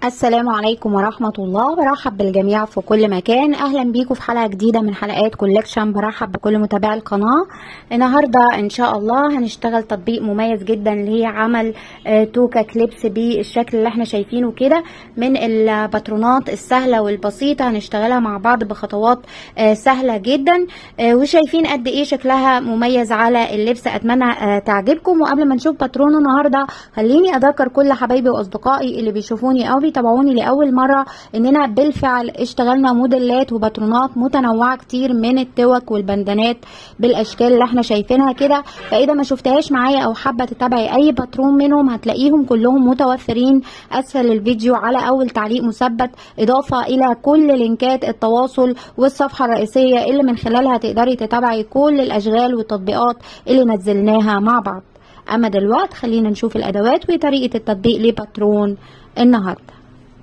السلام عليكم ورحمة الله برحب بالجميع في كل مكان أهلا بيكم في حلقة جديدة من حلقات كولكشن برحب بكل متابعي القناة النهاردة إن شاء الله هنشتغل تطبيق مميز جدا لعمل آه، توكا كليبس بالشكل اللي احنا شايفينه كده من الباترونات السهلة والبسيطة هنشتغلها مع بعض بخطوات آه، سهلة جدا آه، وشايفين قد ايه شكلها مميز على اللبس أتمنى آه، تعجبكم وقبل ما نشوف باترون النهاردة خليني أذكر كل حبايبي وأصدقائي اللي بيشوفوني أو بيتابعوني لأول مرة إننا بالفعل اشتغلنا موديلات وباترونات متنوعة كتير من التوك والبندانات بالأشكال اللي احنا شايفينها كده فإذا ما شفتهاش معايا أو حابة تتابعي أي باترون منهم هتلاقيهم كلهم متوفرين أسفل الفيديو على أول تعليق مثبت إضافة إلى كل لينكات التواصل والصفحة الرئيسية اللي من خلالها تقدري تتابعي كل الأشغال والتطبيقات اللي نزلناها مع بعض أما دلوقتي خلينا نشوف الأدوات وطريقة التطبيق لباترون النهارده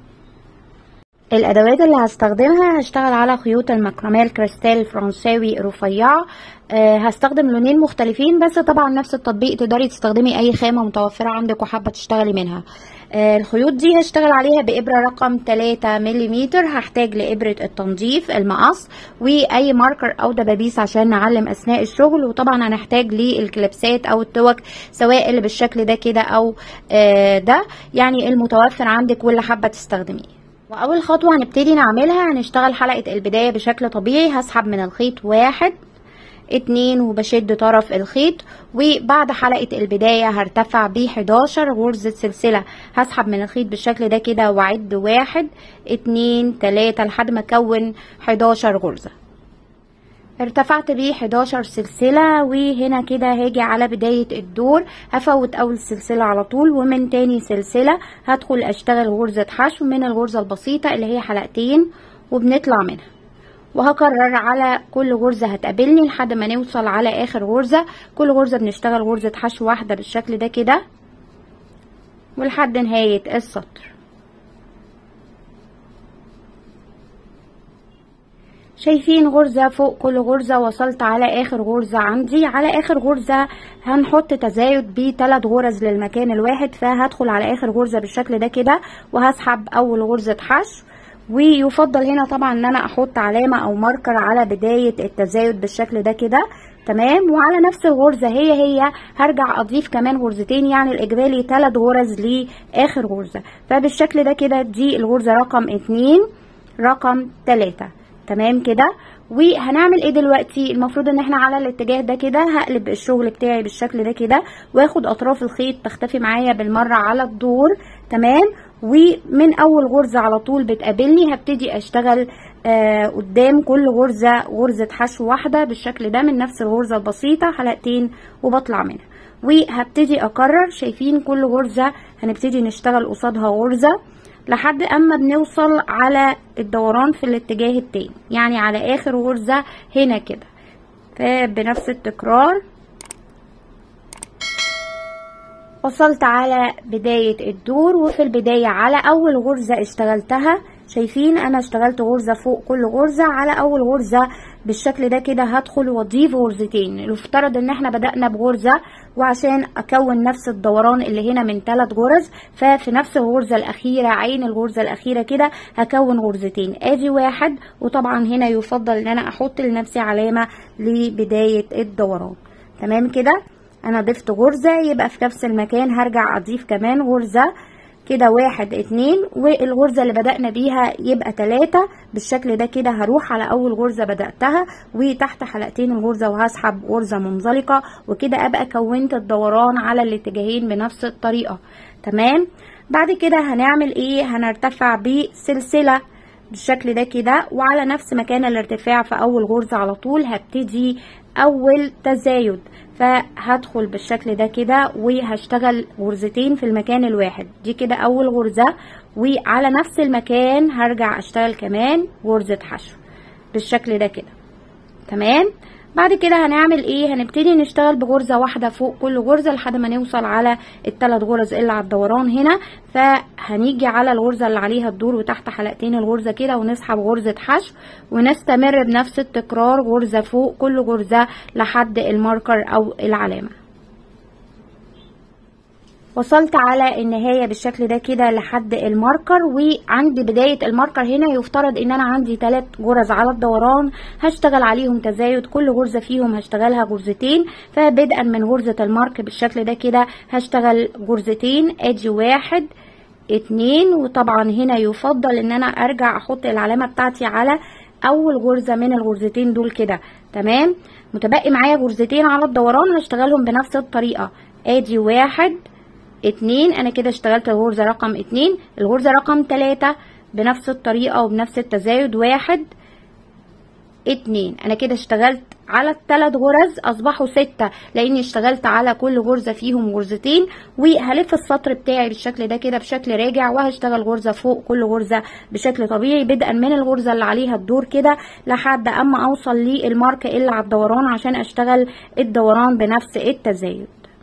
الادوات اللي هستخدمها هشتغل على خيوط المكرميه الكريستال الفرنساوي رفيعه أه هستخدم لونين مختلفين بس طبعا نفس التطبيق تقدري تستخدمي اي خامه متوفره عندك وحابه تشتغلي منها أه الخيوط دي هشتغل عليها بابره رقم 3 ملم هحتاج لابره التنظيف المقص واي ماركر او دبابيس عشان نعلم اثناء الشغل وطبعا هنحتاج للكليبسات او التوك سواء اللي بالشكل ده كده او أه ده يعني المتوفر عندك واللي حابه تستخدميه واول خطوه هنبتدي نعملها هنشتغل حلقه البدايه بشكل طبيعي هسحب من الخيط واحد اتنين وبشد طرف الخيط وبعد حلقة البداية هرتفع ب 11 غرزة سلسلة هسحب من الخيط بالشكل ده كده واعد واحد اتنين تلاتة لحد ما اكون 11 غرزة ارتفعت بيه 11 سلسلة وهنا كده هاجي على بداية الدور هفوت اول سلسلة على طول ومن تاني سلسلة هدخل اشتغل غرزة حشو من الغرزة البسيطة اللي هي حلقتين وبنطلع منها وهكرر على كل غرزة هتقابلني لحد ما نوصل على اخر غرزة كل غرزة بنشتغل غرزة حشو واحدة بالشكل ده كده ولحد نهاية السطر شايفين غرزة فوق كل غرزة وصلت على اخر غرزة عندي على اخر غرزة هنحط تزايد بثلاث غرز للمكان الواحد فهدخل على اخر غرزة بالشكل ده كده وهسحب اول غرزة حشو ويفضل هنا طبعا ان انا احط علامة او ماركر على بداية التزايد بالشكل ده كده تمام وعلى نفس الغرزة هي هي هرجع اضيف كمان غرزتين يعني الاجمالي ثلاث غرز لاخر غرزة فبالشكل ده كده دي الغرزة رقم اتنين رقم تلاتة تمام كده وهنعمل ايه دلوقتي المفروض ان احنا على الاتجاه ده كده هقلب الشغل بتاعي بالشكل ده كده واخد اطراف الخيط تختفي معايا بالمره على الدور تمام ومن اول غرزه على طول بتقابلني هبتدي اشتغل آه قدام كل غرزه غرزه حشو واحده بالشكل ده من نفس الغرزه البسيطه حلقتين وبطلع منها وهبتدي اكرر شايفين كل غرزه هنبتدي نشتغل قصادها غرزه لحد اما بنوصل على الدوران في الاتجاه التاني يعني على اخر غرزة هنا كده فبنفس التكرار وصلت على بداية الدور وفي البداية على اول غرزة اشتغلتها شايفين انا اشتغلت غرزة فوق كل غرزة على اول غرزة بالشكل ده كده هدخل واضيف غرزتين المفترض ان احنا بدأنا بغرزة وعشان اكون نفس الدوران اللي هنا من ثلاث غرز ففي نفس الغرزة الاخيرة عين الغرزة الاخيرة كده هكون غرزتين ادي واحد وطبعا هنا يفضل ان انا احط لنفسي علامة لبداية الدوران تمام كده انا ضفت غرزة يبقى في نفس المكان هرجع اضيف كمان غرزة كده واحد اتنين والغرزة اللي بدأنا بيها يبقى تلاتة بالشكل ده كده هروح على أول غرزة بدأتها وتحت حلقتين الغرزة وهسحب غرزة منزلقة وكده أبقى كونت الدوران على الاتجاهين بنفس الطريقة تمام بعد كده هنعمل ايه هنرتفع بسلسلة بالشكل ده كده وعلى نفس مكان الارتفاع في أول غرزة على طول هبتدي أول تزايد فهدخل بالشكل ده كده وهشتغل غرزتين في المكان الواحد دي كده اول غرزة وعلى نفس المكان هرجع اشتغل كمان غرزة حشو بالشكل ده كده تمام بعد كده هنعمل ايه هنبتدي نشتغل بغرزة واحدة فوق كل غرزة لحد ما نوصل على الثلاث غرز اللي على الدوران هنا فهنيجي على الغرزة اللي عليها الدور وتحت حلقتين الغرزة كده ونسحب غرزة حشو ونستمر بنفس التكرار غرزة فوق كل غرزة لحد الماركر او العلامة وصلت على النهاية بالشكل ده كده لحد الماركر وعند بداية الماركر هنا يفترض ان انا عندي ثلاث غرز على الدوران هشتغل عليهم تزايد كل غرزة فيهم هشتغلها غرزتين فبدءا من غرزة المارك بالشكل ده كده هشتغل غرزتين ادي واحد اتنين وطبعا هنا يفضل ان انا ارجع احط العلامة بتاعتي على اول غرزة من الغرزتين دول كده تمام متبقي معايا غرزتين على الدوران هشتغلهم بنفس الطريقة ادي واحد اتنين انا كده اشتغلت الغرزة رقم اتنين الغرزة رقم تلاتة بنفس الطريقة وبنفس التزايد واحد اتنين انا كده اشتغلت على الثلاث غرز اصبحوا ستة لاني اشتغلت على كل غرزة فيهم غرزتين وهلف السطر بتاعي بالشكل ده كده بشكل راجع وهشتغل غرزة فوق كل غرزة بشكل طبيعي بدءا من الغرزة اللي عليها الدور كده لحد اما اوصل للمارك اللي على الدوران عشان اشتغل الدوران بنفس التزايد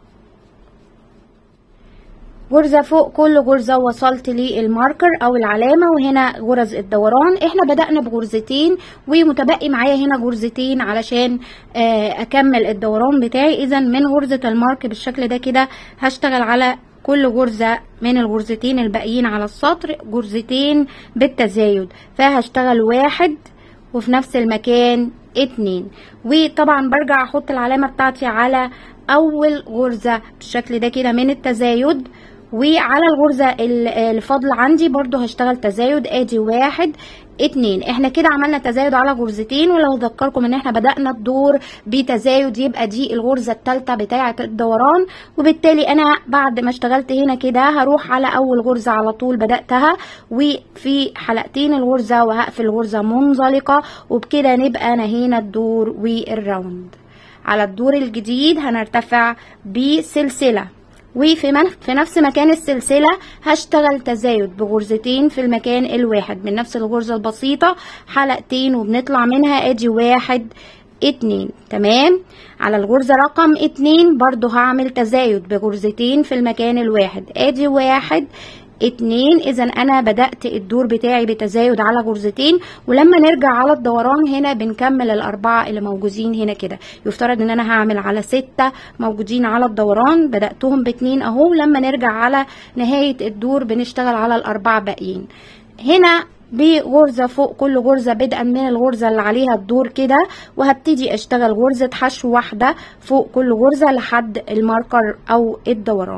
غرزة فوق كل غرزة وصلت للماركر او العلامة وهنا غرز الدوران احنا بدأنا بغرزتين ومتبقي معايا هنا غرزتين علشان اكمل الدوران بتاعي اذا من غرزة المارك بالشكل ده كده هشتغل على كل غرزة من الغرزتين الباقيين على السطر غرزتين بالتزايد فهشتغل واحد وفي نفس المكان اتنين وطبعا برجع احط العلامة بتاعتي على اول غرزة بالشكل ده كده من التزايد وعلى الغرزة اللي فاضلة عندي برضو هشتغل تزايد ادي واحد اتنين احنا كده عملنا تزايد على غرزتين ولو اذكركم ان احنا بدأنا الدور بتزايد يبقى دي الغرزة التالتة بتاعة الدوران وبالتالي انا بعد ما اشتغلت هنا كده هروح على اول غرزة على طول بدأتها وفي حلقتين الغرزة وهقفل غرزة منزلقة وبكده نبقى نهينا الدور والراوند على الدور الجديد هنرتفع بسلسلة وفي من في نفس مكان السلسلة هشتغل تزايد بغرزتين في المكان الواحد من نفس الغرزة البسيطة حلقتين وبنطلع منها ادي واحد اتنين تمام على الغرزة رقم اتنين برضو هعمل تزايد بغرزتين في المكان الواحد ادي واحد اتنين اذا انا بدأت الدور بتاعي بتزايد على غرزتين ولما نرجع على الدوران هنا بنكمل الاربعة اللي موجودين هنا كده يفترض ان انا هعمل على ستة موجودين على الدوران بدأتهم باتنين اهو لما نرجع على نهاية الدور بنشتغل على الاربعة باقيين هنا بغرزة فوق كل غرزة بدءا من الغرزة اللي عليها الدور كده وهبتدي اشتغل غرزة حشو واحدة فوق كل غرزة لحد الماركر او الدوران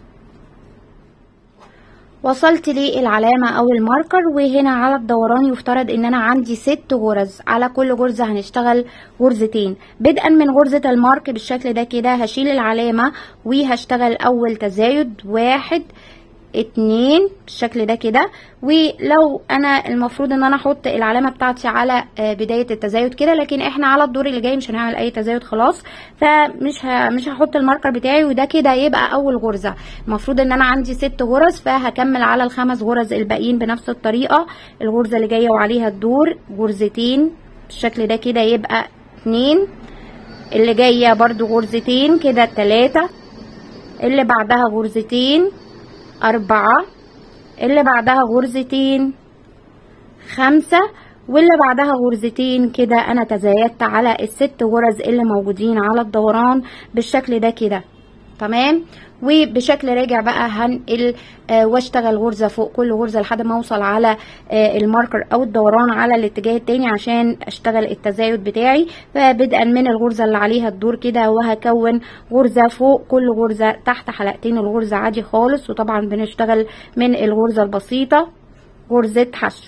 وصلت للعلامة او الماركر وهنا على الدوران يفترض ان انا عندي ست غرز على كل غرزة هنشتغل غرزتين بدءا من غرزة المارك بالشكل ده كده هشيل العلامة وهشتغل اول تزايد واحد اتنين بالشكل ده كده ولو انا المفروض ان انا احط العلامه بتاعتي على بدايه التزايد كده لكن احنا على الدور اللي جاي مش هنعمل اي تزايد خلاص فمش ه... مش هحط الماركر بتاعي وده كده يبقى اول غرزه المفروض ان انا عندي ست غرز فهكمل على الخمس غرز الباقيين بنفس الطريقه الغرزه اللي جايه وعليها الدور غرزتين بالشكل ده كده يبقى اتنين اللي جايه برضو غرزتين كده تلاته اللي بعدها غرزتين أربعة اللي بعدها غرزتين خمسة واللي بعدها غرزتين كده أنا تزايدت على الست غرز اللي موجودين على الدوران بالشكل ده كده تمام وبشكل راجع بقى هنقل آه واشتغل غرزة فوق كل غرزة لحد ما اوصل على آه الماركر او الدوران على الاتجاه التاني عشان اشتغل التزايد بتاعي فبدءا من الغرزة اللي عليها الدور كده وهكون غرزة فوق كل غرزة تحت حلقتين الغرزة عادي خالص وطبعا بنشتغل من الغرزة البسيطة غرزة حشو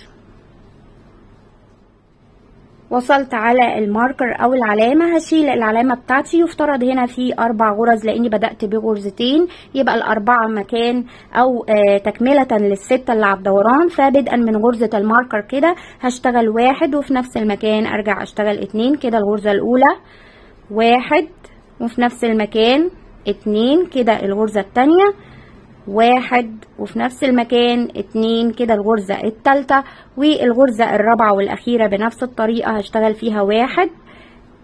وصلت على الماركر او العلامة هشيل العلامة بتاعتي يفترض هنا في اربع غرز لاني بدأت بغرزتين يبقى الاربعة مكان او آه تكملة للستة اللي على الدوران فبدءا من غرزة الماركر كده هشتغل واحد وفي نفس المكان ارجع اشتغل اتنين كده الغرزة الاولى واحد وفي نفس المكان اتنين كده الغرزة التانية واحد وفي نفس المكان اتنين كده الغرزة التالتة والغرزة الرابعة والأخيرة بنفس الطريقة هشتغل فيها واحد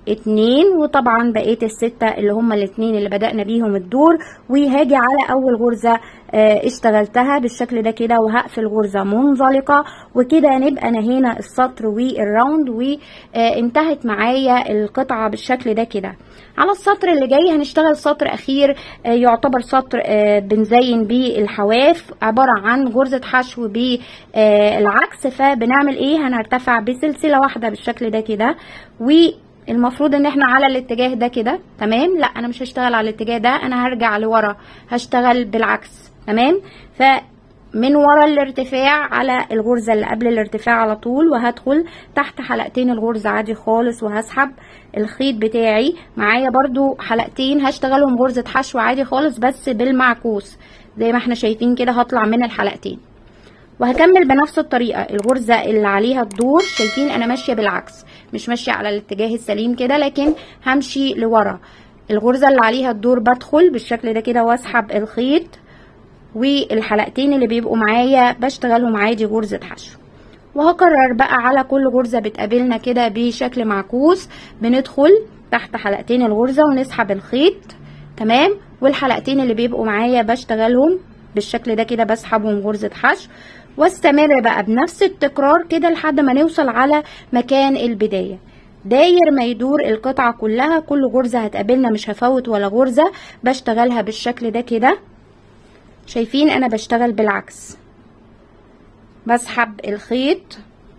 اتنين وطبعا بقية الستة اللي هما الاتنين اللي بدأنا بيهم الدور وهاجي على اول غرزة اه اشتغلتها بالشكل ده كده وهقفل غرزة منزلقة وكده نبقى نهينا السطر والراوند وانتهت معايا القطعة بالشكل ده كده على السطر اللي جاي هنشتغل سطر اخير اه يعتبر سطر اه بنزين بيه الحواف عبارة عن غرزة حشو بالعكس فبنعمل ايه هنرتفع بسلسلة واحدة بالشكل ده كده و المفروض ان احنا على الاتجاه ده كده تمام لا انا مش هشتغل على الاتجاه ده انا هرجع لورا هشتغل بالعكس تمام فمن ورا الارتفاع على الغرزة اللي قبل الارتفاع على طول وهدخل تحت حلقتين الغرزة عادي خالص وهسحب الخيط بتاعي معايا برضو حلقتين هشتغلهم غرزة حشو عادي خالص بس بالمعكوس زي ما احنا شايفين كده هطلع من الحلقتين وهكمل بنفس الطريقة الغرزة اللي عليها الدور شايفين انا ماشية بالعكس مش ماشية على الاتجاه السليم كده لكن همشي لورا الغرزة اللي عليها الدور بدخل بالشكل ده كده واسحب الخيط والحلقتين اللي بيبقوا معايا بشتغلهم عادي غرزة حشو وهكرر بقى على كل غرزة بتقابلنا كده بشكل معكوس بندخل تحت حلقتين الغرزة ونسحب الخيط تمام والحلقتين اللي بيبقوا معايا بشتغلهم بالشكل ده كده بسحبهم غرزة حشو واستمر بقى بنفس التكرار كده لحد ما نوصل على مكان البداية داير ما يدور القطعة كلها كل غرزة هتقابلنا مش هفوت ولا غرزة بشتغلها بالشكل ده كده شايفين انا بشتغل بالعكس بسحب الخيط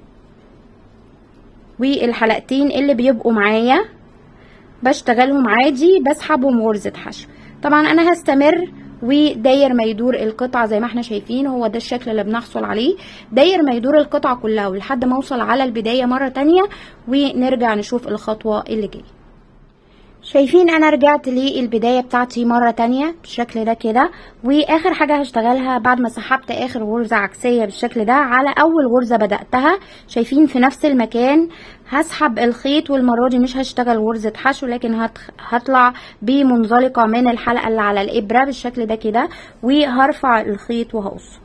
والحلقتين اللي بيبقوا معايا بشتغلهم عادي بسحبهم غرزة حشو طبعا انا هستمر وداير ما يدور القطعة زي ما احنا شايفين هو ده الشكل اللي بنحصل عليه داير ما يدور القطعة كلها ولحد ما اوصل على البداية مرة تانية ونرجع نشوف الخطوة اللي جاية شايفين انا رجعت للبداية بتاعتي مرة تانية بالشكل ده كده واخر حاجة هشتغلها بعد ما سحبت اخر غرزة عكسية بالشكل ده على اول غرزة بدأتها شايفين في نفس المكان هسحب الخيط والمرة دي مش هشتغل غرزة حشو لكن هطلع بمنزلقة من الحلقة اللي على الابرة بالشكل ده كده وهرفع الخيط وهقصه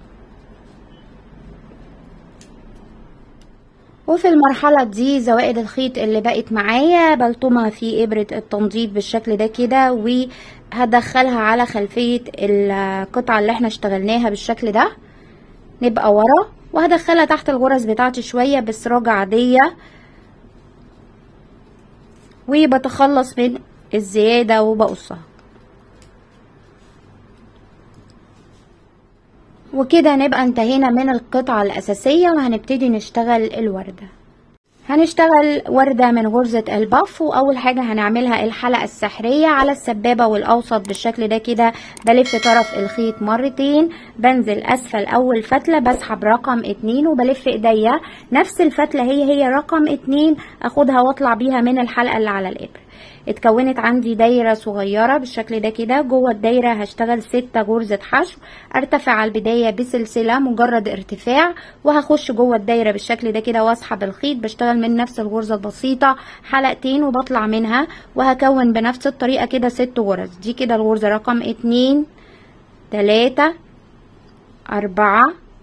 وفي المرحلة دي زوائد الخيط اللي بقت معايا بلطمها في ابرة التنظيف بالشكل ده كده وهدخلها على خلفية القطعة اللي احنا اشتغلناها بالشكل ده نبقى ورا وهدخلها تحت الغرز بتاعتي شوية بسراجة عادية وبتخلص من الزيادة وبقصها وكده نبقى انتهينا من القطعة الأساسية وهنبتدي نشتغل الوردة هنشتغل وردة من غرزة البف وأول حاجة هنعملها الحلقة السحرية على السبابة والأوسط بالشكل ده كده بلف طرف الخيط مرتين بنزل أسفل أول فتلة بسحب رقم اتنين وبلف ايديا نفس الفتلة هي هي رقم اتنين أخدها واطلع بيها من الحلقة اللي على الإبر اتكونت عندي دايرة صغيرة بالشكل ده كده جوه الدايرة هشتغل ستة غرزة حشو ارتفع على البداية بسلسلة مجرد ارتفاع وهخش جوه الدايرة بالشكل ده كده واسحب الخيط بشتغل من نفس الغرزة البسيطة حلقتين وبطلع منها وهكون بنفس الطريقة كده ست غرز دي كده الغرزة رقم اتنين تلاتة اربعة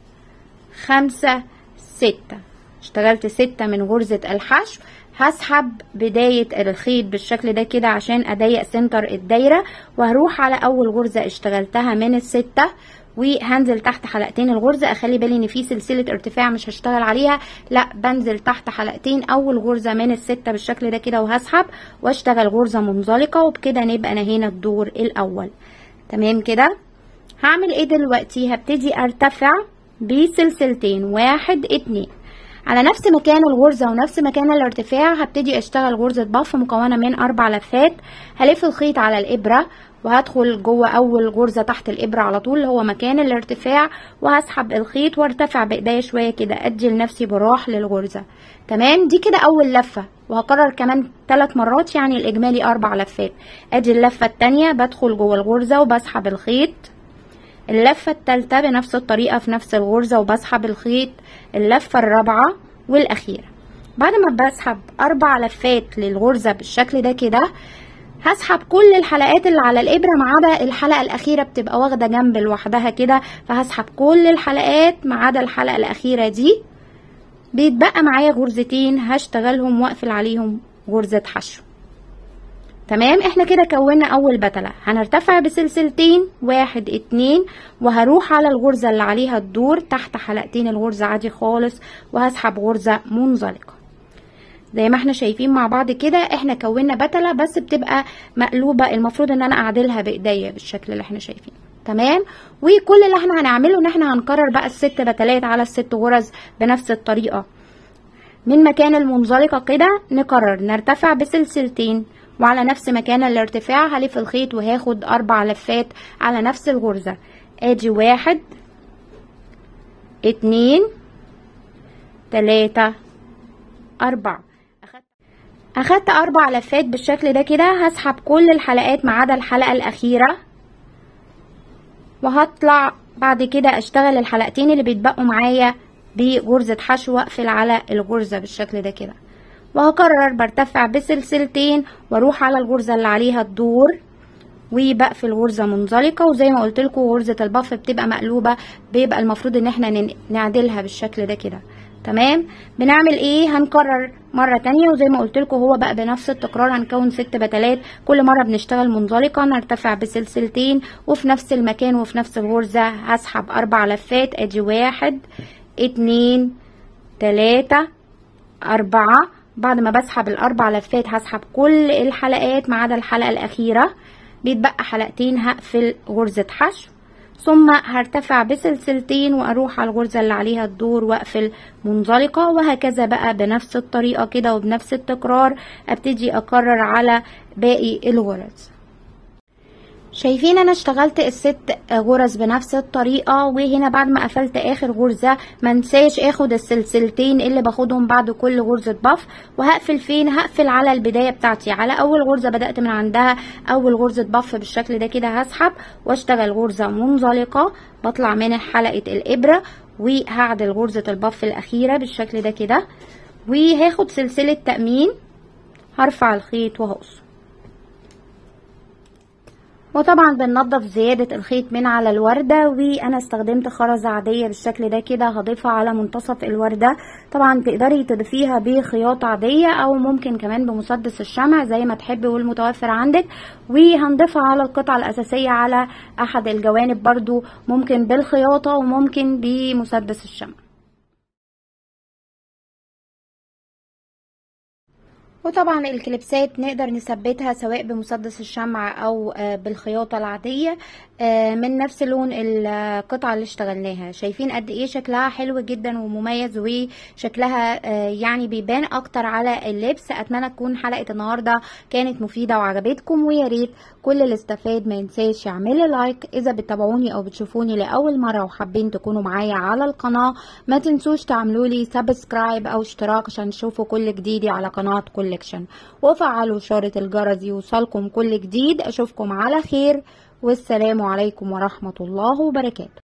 خمسة ستة اشتغلت ستة من غرزة الحشو هسحب بداية الخيط بالشكل ده كده عشان اضيق سنتر الدايرة وهروح على اول غرزة اشتغلتها من الستة وهنزل تحت حلقتين الغرزة اخلي بالي ان في سلسلة ارتفاع مش هشتغل عليها لا بنزل تحت حلقتين اول غرزة من الستة بالشكل ده كده وهسحب واشتغل غرزة منزلقة وبكده نبقى نهينا الدور الاول تمام كده هعمل ايه دلوقتي هبتدي ارتفع بسلسلتين واحد اتنين على نفس مكان الغرزة ونفس مكان الارتفاع هبتدي اشتغل غرزة بف مكونة من اربع لفات هلف الخيط على الابرة وهدخل جوه اول غرزة تحت الابرة على طول اللي هو مكان الارتفاع وهسحب الخيط وارتفع بايديا شوية كده ادي لنفسي براح للغرزة تمام دي كده اول لفة وهكرر كمان ثلاث مرات يعني الاجمالي اربع لفات ادي اللفة التانية بدخل جوه الغرزة وبسحب الخيط اللفة التالتة بنفس الطريقة في نفس الغرزة وبسحب الخيط اللفة الرابعة والأخيرة بعد ما بسحب أربع لفات للغرزة بالشكل ده كده هسحب كل الحلقات اللي على الإبرة ما عدا الحلقة الأخيرة بتبقى واخدة جنب لوحدها كده فهسحب كل الحلقات ما عدا الحلقة الأخيرة دي بيتبقى معايا غرزتين هشتغلهم واقفل عليهم غرزة حشو تمام احنا كده كونا اول بتلة هنرتفع بسلسلتين واحد اتنين وهروح على الغرزة اللي عليها الدور تحت حلقتين الغرزة عادي خالص وهسحب غرزة منزلقة زي ما احنا شايفين مع بعض كده احنا كونا بتلة بس بتبقى مقلوبة المفروض ان انا اعدلها بايديا بالشكل اللي احنا شايفينه تمام وكل اللي احنا هنعمله ان احنا هنكرر بقى الست بتلات على الست غرز بنفس الطريقة من مكان المنزلقة كده نكرر نرتفع بسلسلتين وعلى نفس مكان الارتفاع هلف الخيط وهاخد اربع لفات على نفس الغرزة ادي واحد اتنين تلاتة اربعة اخدت اربع لفات بالشكل ده كده هسحب كل الحلقات ما عدا الحلقة الاخيرة وهطلع بعد كده اشتغل الحلقتين اللي بيتبقوا معايا بغرزة حشو واقفل على الغرزة بالشكل ده كده وهكرر برتفع بسلسلتين واروح على الغرزة اللي عليها الدور وبقفل غرزة منزلقة وزي ما قلت لكم غرزة البف بتبقى مقلوبة بيبقى المفروض ان احنا نعدلها بالشكل ده كده تمام بنعمل ايه هنكرر مرة تانية وزي ما قلت لكم هو بقى بنفس التكرار هنكون ست بتلات كل مرة بنشتغل منزلقة نرتفع بسلسلتين وفي نفس المكان وفي نفس الغرزة هسحب اربع لفات ادي واحد اتنين تلاتة اربعة بعد ما بسحب الاربع لفات هسحب كل الحلقات ما عدا الحلقة الاخيرة بيتبقى حلقتين هقفل غرزة حشو ثم هرتفع بسلسلتين واروح على الغرزة اللي عليها الدور واقفل منزلقة وهكذا بقى بنفس الطريقة كده وبنفس التكرار ابتدي اكرر على باقي الغرز شايفين انا اشتغلت الست غرز بنفس الطريقه وهنا بعد ما قفلت اخر غرزه منساش اخد السلسلتين اللي باخدهم بعد كل غرزه بف وهقفل فين هقفل على البدايه بتاعتي على اول غرزه بدات من عندها اول غرزه بف بالشكل ده كده هسحب واشتغل غرزه منزلقه بطلع من حلقه الابره وهعدل غرزه البف الاخيره بالشكل ده كده وهاخد سلسله تامين هرفع الخيط وهقصه وطبعا بننضف زيادة الخيط من على الوردة وانا استخدمت خرزة عادية بالشكل ده كده هضيفها على منتصف الوردة طبعا تقدري تضيفيها بخياطة عادية او ممكن كمان بمسدس الشمع زي ما تحبي والمتوفر عندك وهنضيفها على القطعة الاساسية على احد الجوانب برضو ممكن بالخياطة وممكن بمسدس الشمع وطبعا الكليبسات نقدر نثبتها سواء بمسدس الشمع او بالخياطة العادية من نفس لون القطعة اللي اشتغلناها شايفين قد ايه شكلها حلو جدا ومميز وشكلها يعني بيبان اكتر على اللبس اتمنى تكون حلقة النهاردة كانت مفيدة وعجبتكم ويا ريت كل اللي استفاد ما ينساش يعمل لايك اذا بتتابعوني او بتشوفوني لاول مرة وحابين تكونوا معايا على القناة ما تنسوش تعملوا لي سبسكرايب او اشتراك عشان تشوفوا كل جديدي على قناة كولكشن وفعلوا اشارة الجرس يوصلكم كل جديد اشوفكم على خير والسلام عليكم ورحمة الله وبركاته